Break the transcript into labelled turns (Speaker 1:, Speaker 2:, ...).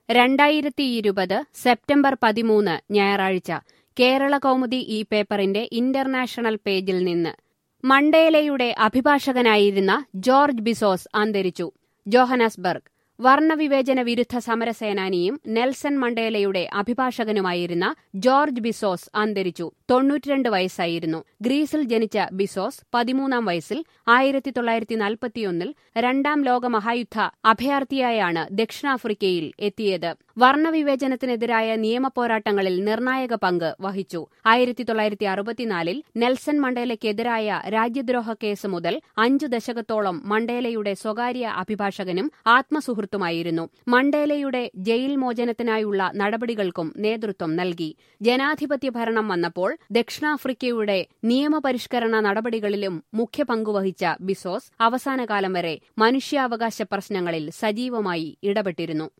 Speaker 1: രണ്ടായിരത്തി ഇരുപത് സെപ്റ്റംബർ പതിമൂന്ന് ഞായറാഴ്ച കേരള കൗമുദി ഈ പേപ്പറിന്റെ ഇന്റർനാഷണൽ പേജിൽ നിന്ന് മണ്ടേലയുടെ അഭിഭാഷകനായിരുന്ന ജോർജ് ബിസോസ് അന്തരിച്ചു ജോഹനസ്ബർഗ് വർണ്ണവിവേചന വിരുദ്ധ സമരസേനാനിയും നെൽസൺ മണ്ടേലയുടെ അഭിഭാഷകനുമായിരുന്ന ജോർജ് ബിസോസ് അന്തരിച്ചു തൊണ്ണൂറ്റിരണ്ട് വയസ്സായിരുന്നു ഗ്രീസിൽ ജനിച്ച ബിസോസ് പതിമൂന്നാം വയസ്സിൽ ആയിരത്തി തൊള്ളായിരത്തി നാൽപ്പത്തിയൊന്നിൽ രണ്ടാം ലോക മഹായുദ്ധ അഭയാർത്ഥിയായാണ് ദക്ഷിണാഫ്രിക്കയിൽ എത്തിയത് വർണ്ണവിവേചനത്തിനെതിരായ നിയമപോരാട്ടങ്ങളിൽ നിർണായക പങ്ക് വഹിച്ചു ആയിരത്തി തൊള്ളായിരത്തി അറുപത്തിനാലിൽ നെൽസൺ മണ്ടേലയ്ക്കെതിരായ രാജ്യദ്രോഹ കേസ് മുതൽ അഞ്ചു ദശകത്തോളം മണ്ടേലയുടെ സ്വകാര്യ അഭിഭാഷകനും ആത്മസുഹൃത്തുമായിരുന്നു മണ്ടേലയുടെ ജയിൽ മോചനത്തിനായുള്ള നടപടികൾക്കും നേതൃത്വം നൽകി ജനാധിപത്യ ഭരണം വന്നപ്പോൾ ദക്ഷിണാഫ്രിക്കയുടെ നിയമപരിഷ്കരണ നടപടികളിലും മുഖ്യ പങ്കുവഹിച്ച ബിസോസ് അവസാനകാലം വരെ മനുഷ്യാവകാശ പ്രശ്നങ്ങളിൽ സജീവമായി ഇടപെട്ടിരുന്നു